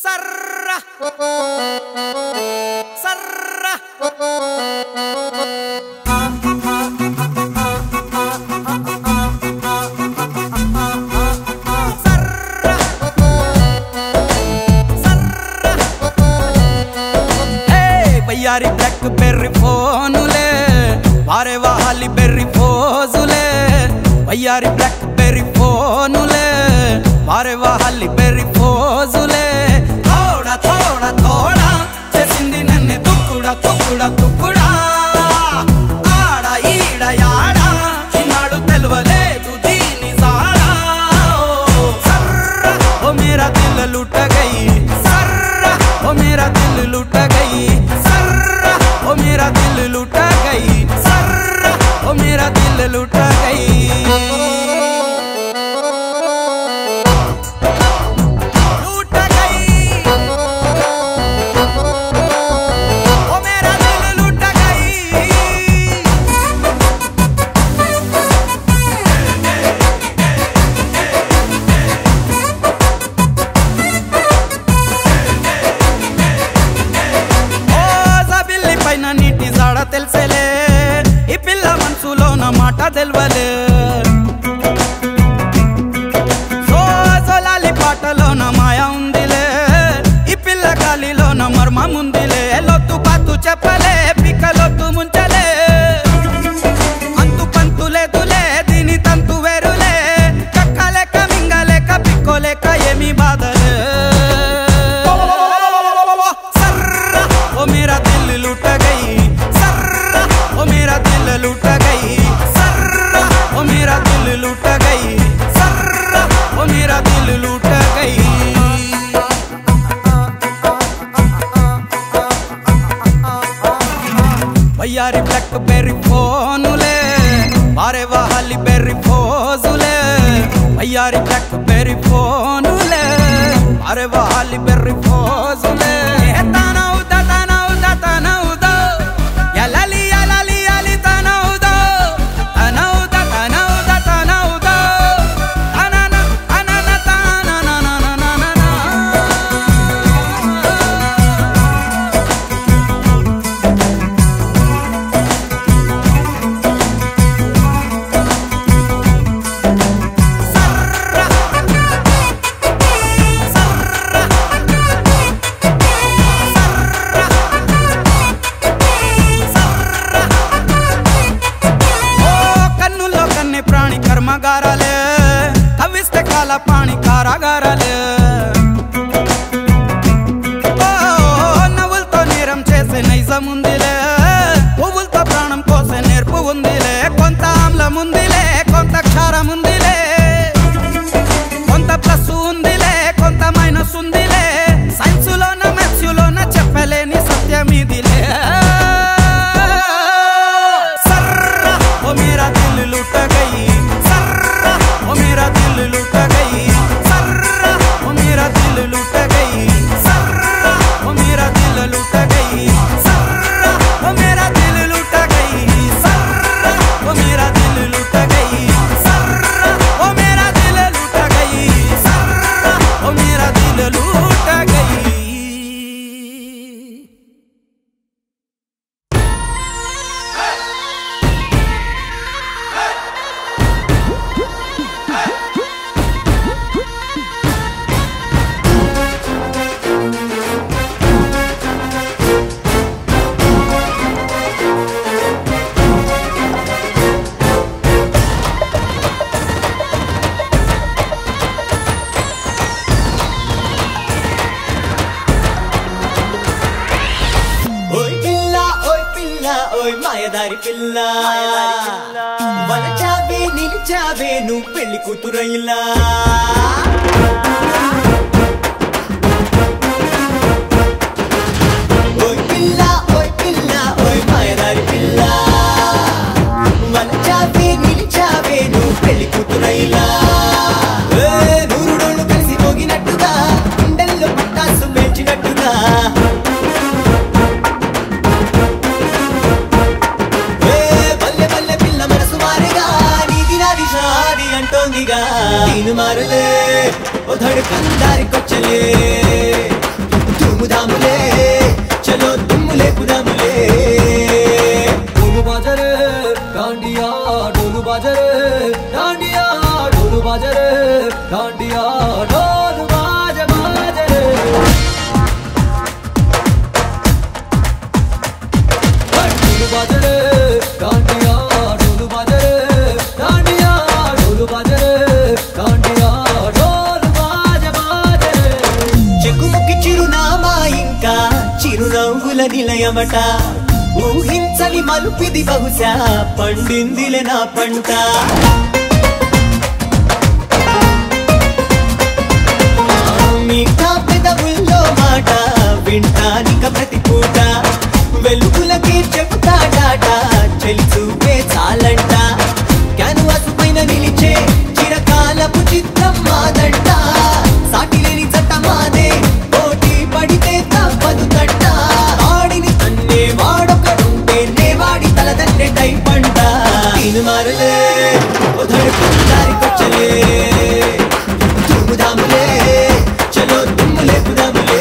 సర్ర సర్ర సర్ర సర్ర హే బయ్యారి BlackBerry ఫోనులే వారే వాహాలి బెర్రీ ఫోజులే బయ్యారి బ్లాక్ బెర్రీ ఫోనులే వారే వాహాలి బెర్రీ ఫోజులే థోడా థోడా థోడా చేసింది నన్ను తుక్కుడా తుక్కుడా తుక్కుడా ఆడ ఈడ యాడ చిన్నాడు తెలవలేదు దీని సాడా సర్ర ఓ మేరా దిల్ లुट गई సర్ర ఓ మేరా దిల్ लुट गई సర్ర ఓ మేరా దిల్ लुट गई సర్ర ఓ మేరా దిల్ लुट गई लूट गई ओ मेरा दिल लूट गई ఓ జబిల్లి పైన నీటి జాడ తెలిసేలే ఈ పిల్ల మనసులోన మాట తెల్వలే సో సోలాలి పాటలోన మాయ ఉందిలే ఈ పిల్ల గాలిలోన మర్మం ఉందిలే లొత్తు పాతు చెప్పలే పిక్కలొత్తు ముంచలే అంతు పంతు లేదులే దీని తంతు వేరులే కక్కలేక మింగలేక పిక్కోలేక ఏమి బాధలే సర్ర ఓ మేరా దిల్ లూట గई సర్ర ఓ మేరా దిల్ లూట గई సర్ర ఓ మేరా దిల్ లూట గई సర్ర ఓ మేరా దిల్ లూట గई బయ్యారి బ్లాక్ బెర్రీ ఫోనులే వారే వాహాలి బెర్రీ ఫోజులే బయ్యారి బ్లాక్ బెర్రీ ఫోనులే వారే వాహాలి బెర్రీ ఫోజులే తనవుదా తనవుదా తనవుదా యలలి యలలి యలి తనవుదా తనవుదా తనవుదా తనవుదా తనన తనన తననననననన ఓ కన్నుల్లో కన్నె ప్రాణి కర్మగారాలే కవిస్తే కాల పాణి కారాగారాలే ఓ నవ్వులతో నేరం చేసే నైజం ఉందిలే పువ్వులతో ప్రాణం కోసే నేర్పు ఉందిలే కొంత ఆమ్లం ఉందిలే కొంత క్షారం ఉందిలే కొంత ప్లస్ ఉందిలే కొంత మైనస్ ఉందిలే సైన్సులోన మెథ్స్లోన చెప్పలేని సత్యం ఇదిలే సర్ర ఓ మేరా దిల్ లూట గई సర్ర ఓ మేరా దిల్ లూట గई సర్ర ఓ మేరా దిల్ లూట గई సర్ర ఓ మేరా దిల్ లూట గई సర్ర ఓ మేరా దిల్ లూట గई సర్ర ఓ మేరా దిల్ లూట గई సర్ర ఓ మేరా దిల్ లూట గई సర్ర ఓ మేరా దిల్ లూట గई ఓయ్ పిల్ల ఓయ్ పిల్ల ఓయ్ మాయదారి పిల్ల వలచావే నిలిచావే నువ్వు పెళ్లి కూతురైలా ఓయ్ పిల్ల ఓయ్ పిల్ల ఓయ్ మాయదారి పిల్ల వలచావే నిలిచావే నువ్వు పెళ్లి కూతురైలా ఏ, నూరు డోళ్ళు కలిసి మోగినట్టుగా గుండెల్లో పట్టాసు పేర్చినట్టుగా ఏ బల్లె బల్లె పిల్ల మనసు మారిగా నీది నాది షాది అంటోందిగా నేను మారలే ఓ ధడుకన్ దారికొచ్చలే చిరునవ్వుల నిలయమట ఊహించని మలుపిది బహుశా పండిందిలే నా పంట మీఠా పెదవుల్లో మాట వింటానిక ప్రతి పూట వెలుగులకి చెబుతాడాట చెలి చూపే చాలంట క్యాన్వాస్ పైన నిలిచే చిరకాలపు చిత్రం మాదంట సాటి లేని జట్ట మాదే పోటీ పడితే తప్పదు తట్ట ఆడిని తన్నే వాడొకడుంటే నే వాడి తలదన్నే టైపంట నేను మారలే దారికొచ్చలే తుమ్ముదాములే చలో తుమ్ములే పుదాములే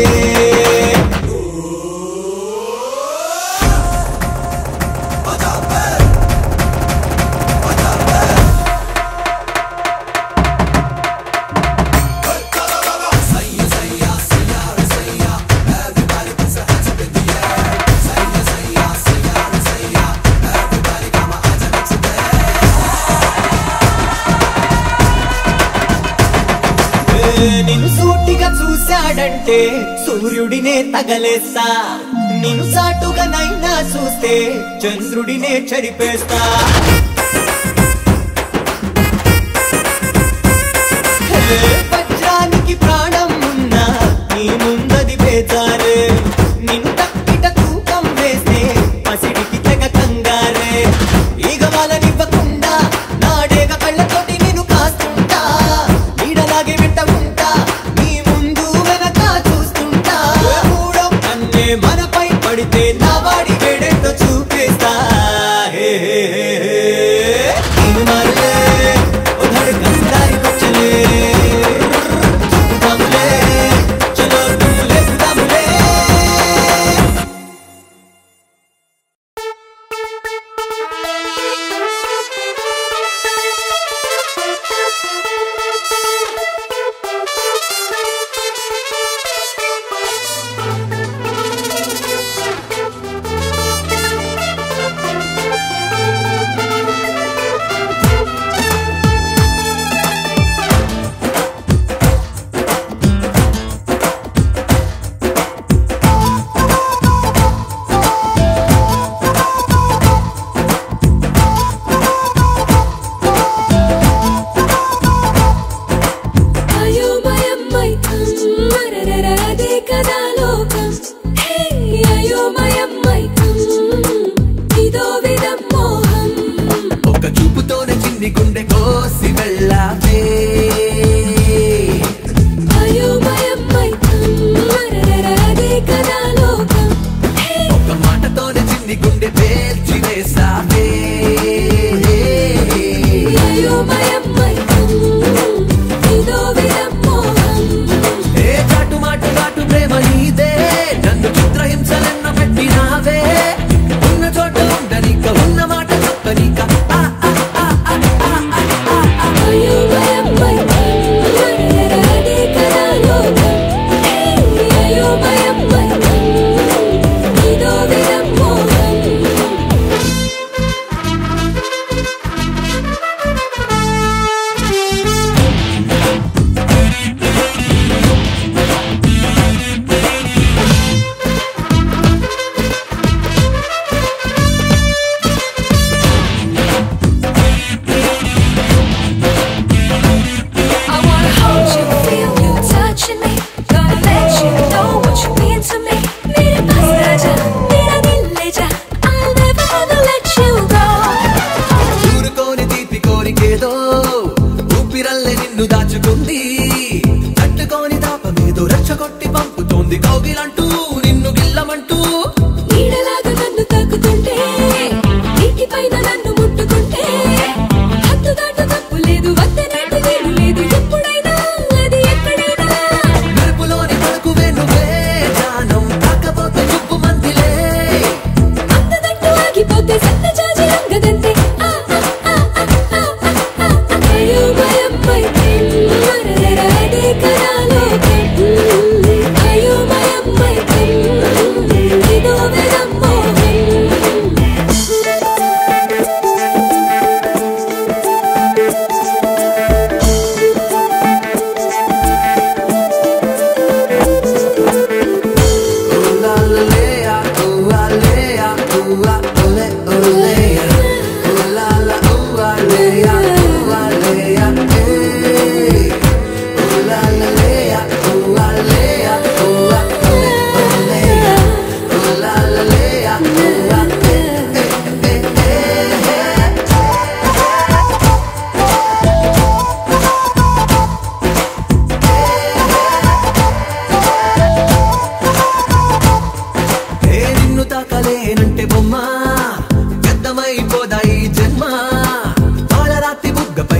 నిన్ను సూటిగా చూశాడంటే సూర్యుడినే తగలేస్తా నిన్ను సాటుగా నైనా చూస్తే చంద్రుడినే చెరిపేస్తా హే, వజ్రానికి ప్రాణం ఉన్నా నీ ముందది బేజారే నిన్ను తక్కిట తూకం వేస్తే పసిడికి తెగ కంగారే ఈగ వాళ్ళనివ్వకుండా నాడేగ కళ్ళతోటి నేను కాస్తుంటా నీడలాగే వెంట ఉంటా నీ ముందు వెనక చూస్తుంటా మూడో కన్నే మనపై పడితే నా వాడి వేడెంతో చూపేస్తా హే హే హే హే. నేను మారలే ఓ ధడకన్ దారికొచ్చలే చూపుదాములే చలో తుమ్ములే పుదాములే అయోమయమైకం మరరరాదే కదా లోకం హే అయోమయమైకం ఇదో విధం మోహం ఒక్క చూపుతోనే చిన్ని గుండె కోసి వెళ్ళావే అయోమయమైకం మరరరాదే కదా లోకం హే ఒక్క మాటతోనే చిన్ని గుండె పేల్చి వేసావే అయోమయమైకం ఇదో విధం మోహం ఏ చాటు మాటు ఘాటు ప్రేమ నీదే నన్ను చిత్రహింసలెన్న పెట్టినావే ఉన్న చోట ఉండనిక ఉన్న మాట చెప్పనిక ఆ, ఆ, ఆ, ఆ, ఆ, ఆ, ఆ, ఆ. అయోమయమైకం మరరరాదే కదా లోకం హే అయోమయమైకం ఇదో విధం మోహం I wanna hold you, feel you touching me. Gonna let you know what you mean to me. मेरे पास आजा, मेरा दिल ले जा. I'll never ever let you go. ఊరుకోని తీపి కోరికేదో ఊపిరల్లే నిన్ను దాచుకుంది తట్టుకోని తాపమేదో రెచ్చగొట్టి పంపుతోంది కౌగిలంటూ నిన్ను గిల్లమంటూ నీడలాగా నన్ను తాకుతుంటే, నీటిపైన నన్ను ముట్టుకుంటే, హద్దు దాటు తప్పు లేదు, వద్దనేటి వీలు లేదు, ఎప్పుడైనా అది ఎక్కడైనా మెరుపులోని తడుకు వెనువే జానం తాకపోతే చుప్పు మందిలే అందదంటూ ఆగిపోతే సత్త చాచి రంగదంతే ఆ, ఆ, ఆ, ఆ, ఆ, ఆ, ఆ, ఆ. అయోమయమైకం మరరరాదే కదా లోకం. అయోమయమైకం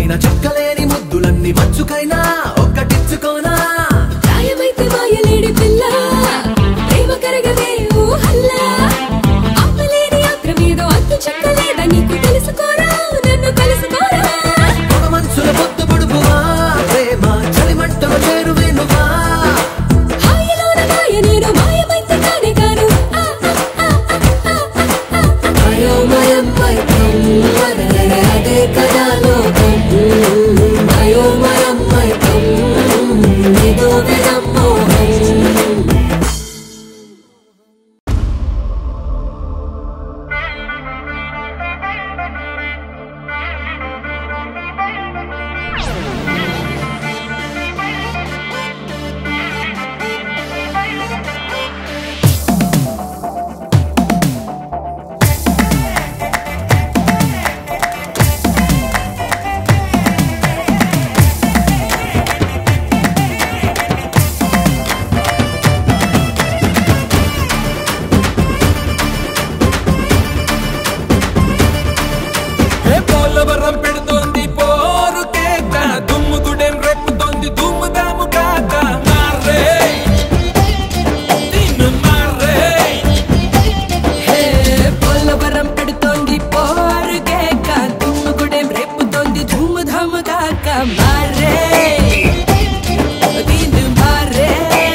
పైన చుక్కలేని ముద్దులన్నీ మచ్చుకైనా ఒక్కటిచ్చుకోనా ప్రాయమైతే మాయలేడి పిల్ల ప్రేమ కరగదే ఊహల్లా ఆపలేని ఆత్రమేదో అంతు చెక్కలేదా నీకు తెలుసుకోరా నన్ను కలుసుకోరా పొగ మనసుల పొత్తు పొడుపువా ప్రేమ చలిమంటలు చేరువేనువా హాయిలోన మాయ నేను మాయమైతే కానే కాను ఆ, ఆ, ఆ, ఆ, ఆ, ఆ, ఆ. అయోమయం మైకం అదే కదా లోకం అయోమయం మైకం ఇదో విధం మోహం ఏ పోలవరం పెడుతోంది పోరు కేక దుమ్ము గుడెం రెప్పుతోంది దుమ్ము దాము కాక మారే నిన్ను మారే హే పోలవరం పెడుతోంది పోరు కేక దుమ్ముగుడేం రేపుతోంది ధూము ధాము కాక మారే దీన్ని మారే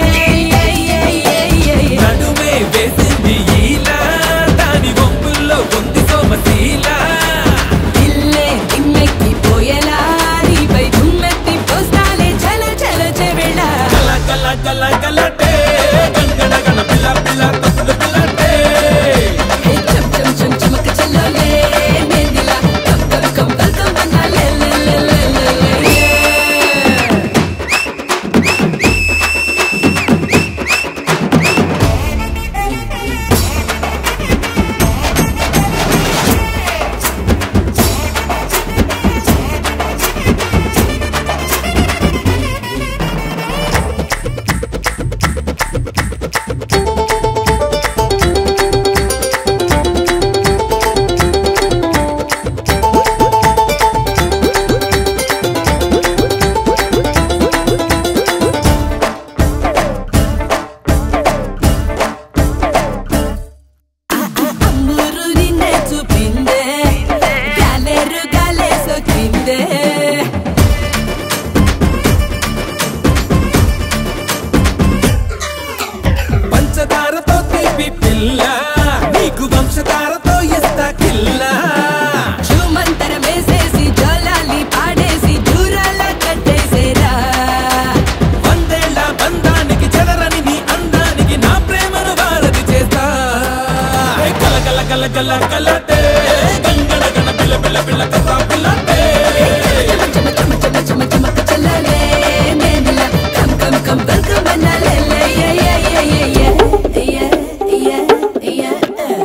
నడుమే వేసింది ఈలా దాని వంపుల్లో ఉంది సోమశీల ఇల్లే దిమ్మెక్కి పోయేలా నీపై దుమ్మెత్తి పోస్తాలే చల చల చెవెళ కల కల కల కలటే గంగన గణ పిల్ల పిల్ల తప్పులు పిల్లటే హే చం చం చం చమక చల్లోలే నేందిలా కం కం కం కల్కం అన్నాలే లే లే లే లే లే అమ్మూరు నిన్నే చూపిందే గాలేరు గాలేసొచ్చిందే పంచదారతో తీపి పిల్ల నీకు వంశధారతో ఇస్తా కిల్లా ఝుమంతరం వేసేసి జోలాలి పాడేసి దూరాల కట్టేసేరా వందేళ్ల బంధానికి చెదరని నీ అందానికి నా ప్రేమను వారధి చేస్తా ఏ కల కల కల కల కలటే గంగడ గణ పిల్ల పిల్ల పిల్ల కసా పిల్లటే చమ చమ చమ చమ చమక చల్లలే నేనిలా కం కం కం వెల్కమ్ అన్నాలే లే యే యే యే యే యే యే యే యే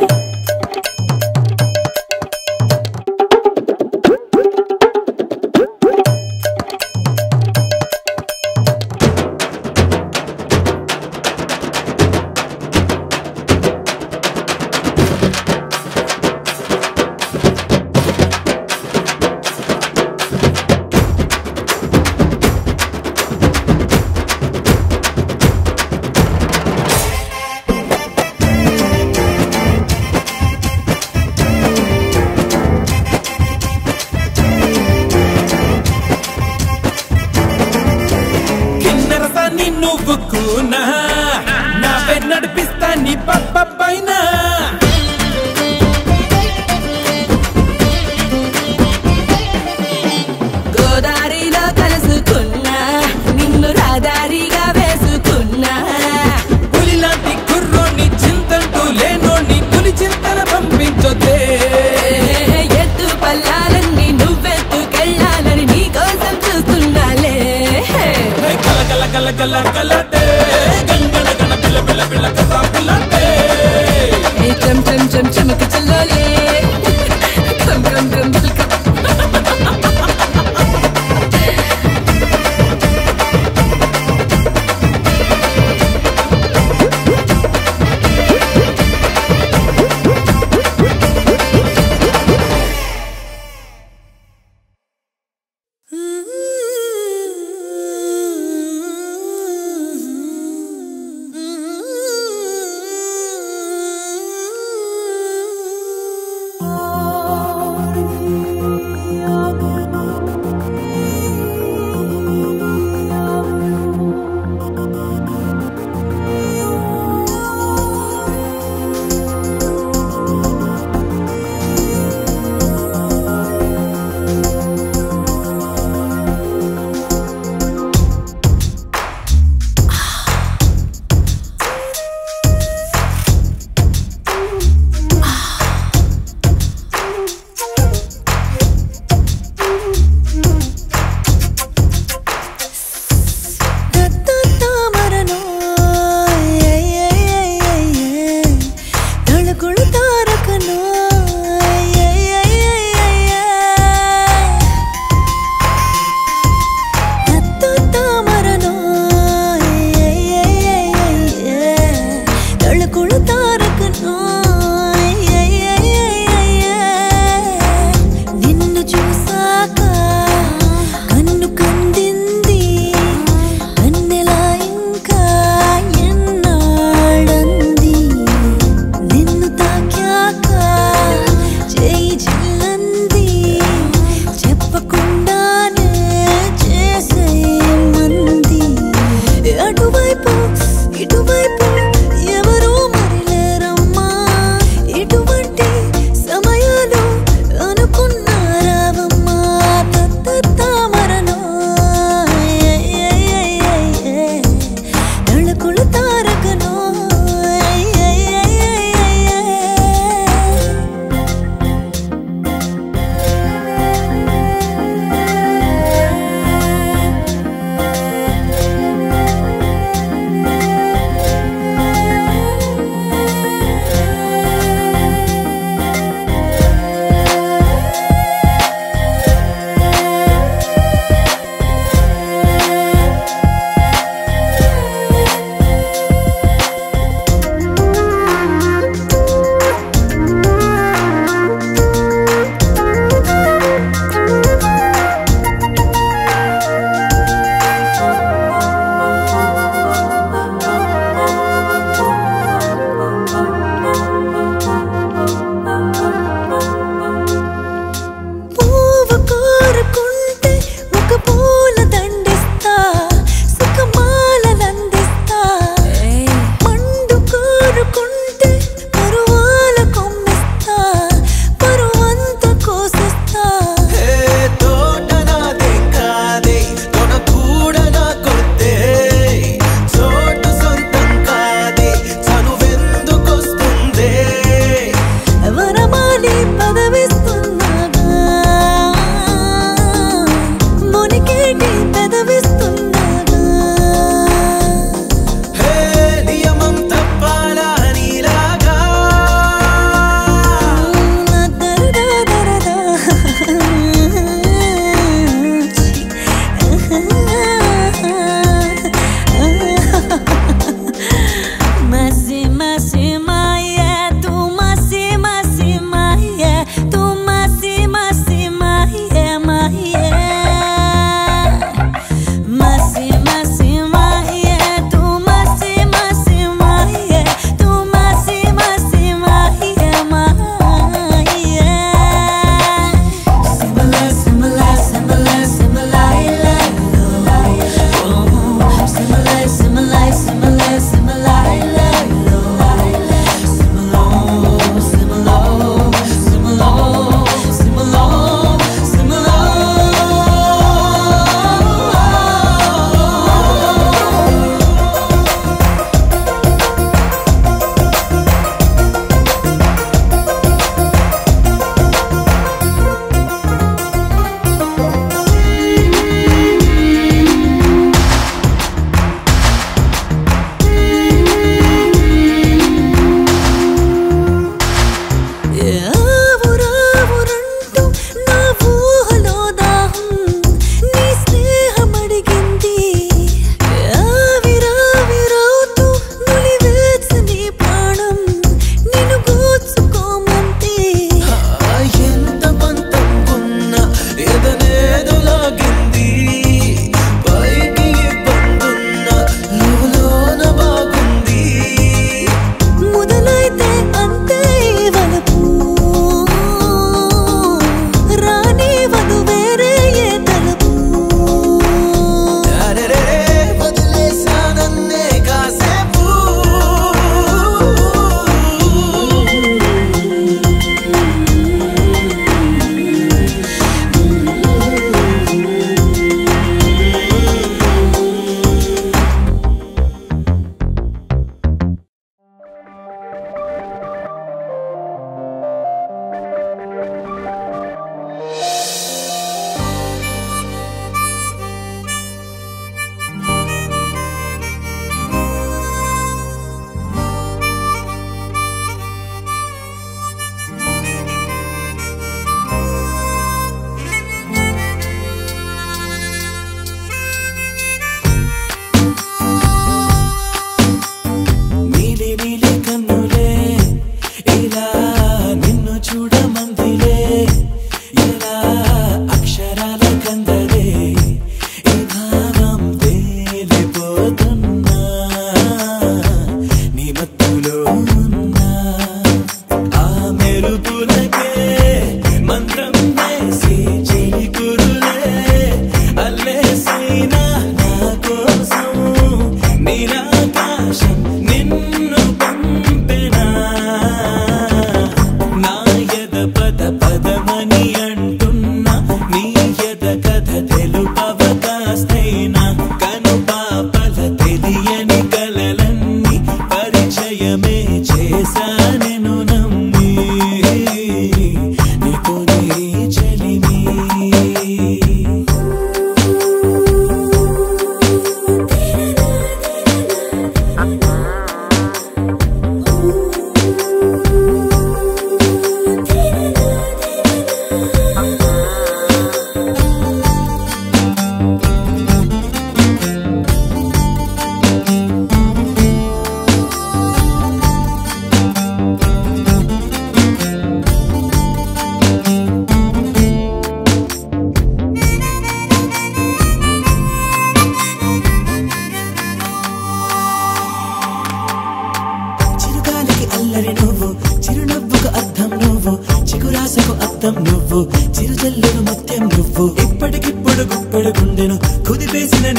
కిన్నెరసాన్ని నువ్వు కూనా నా నడిపిస్తా నీ పప్ప పైన గోదారిలో కలుసుకున్నా నిన్ను రాదారిగా వేసుకున్నా పులిలాంటి కుర్రోని చింతంటూ లేనోని పులి చింతన పంపించొద్దే ఎత్తు పల్లాలన్నీ నువ్వెత్తుకెళ్ళాలని నీ కోసం చూస్తున్నాలే ఏ కల కల కల కల కలటే గంగడ గణ పిల్ల పిల్ల పిల్ల కసా పిల్లటే ఏ చం చం చం చమక చల్లోలే కం కం కం వెల్కమ్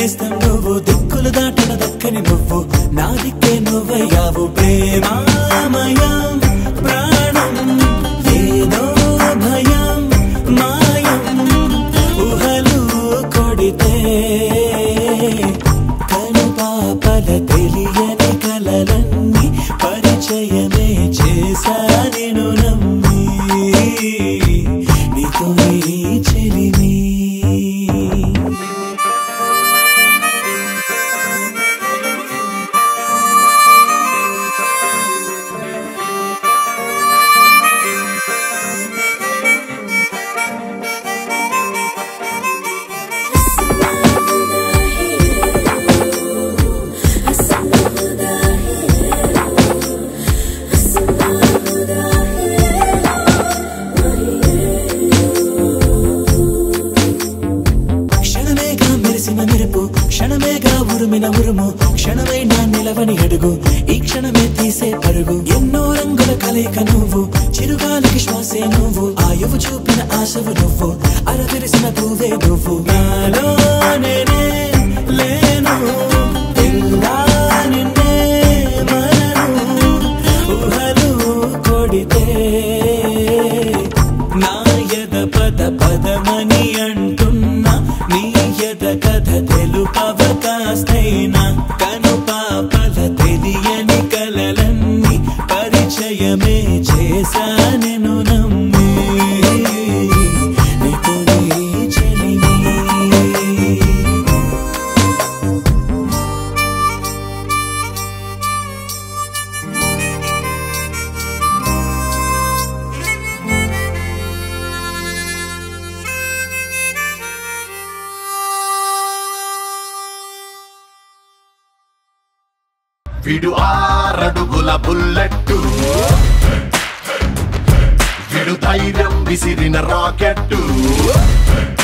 నేస్తం నువ్వు దిక్కులు దాటిన దక్కని నువ్వు నా దిక్కే నువ్వయ్యావు ప్రేమామయం ప్రాణం ఏదో భయం మాయం ఊహలు కొడితే కను పాపల తెలియని కలలన్నీ పరిచయమే చేశా నేను నమ్మి నీతో ఈ చెలిమి క్షణమేగా మెరిసిన మెరుపు క్షణమేగా ఉరుమిన ఉరుము క్షణమైనా నిలవని అడుగు ఈ క్షణమే తీసే పరుగు ఎన్నో రంగుల కలయిక నువ్వు చిరుగాలికి శ్వాసే నువ్వు ఆయువు చూపిన ఆశవు నువ్వు అరవిరిసిన పువ్వే నువ్వు నాలో నేనే లేను ఇలా నిన్నే మనను ఊహలు కొడితే నా యద పద పదమని అంటున్నా నీ యద కథ తెలుపవ కాస్తైనా కను పాపల తెలియని కలలన్నీ పరిచయమే చేశా నేను నమ్మి నీతో ఈ చెలిమి విడు ఆరడుగుల బుల్లెట్టు విడు ధైర్యం విసిరిన రాకెట్టు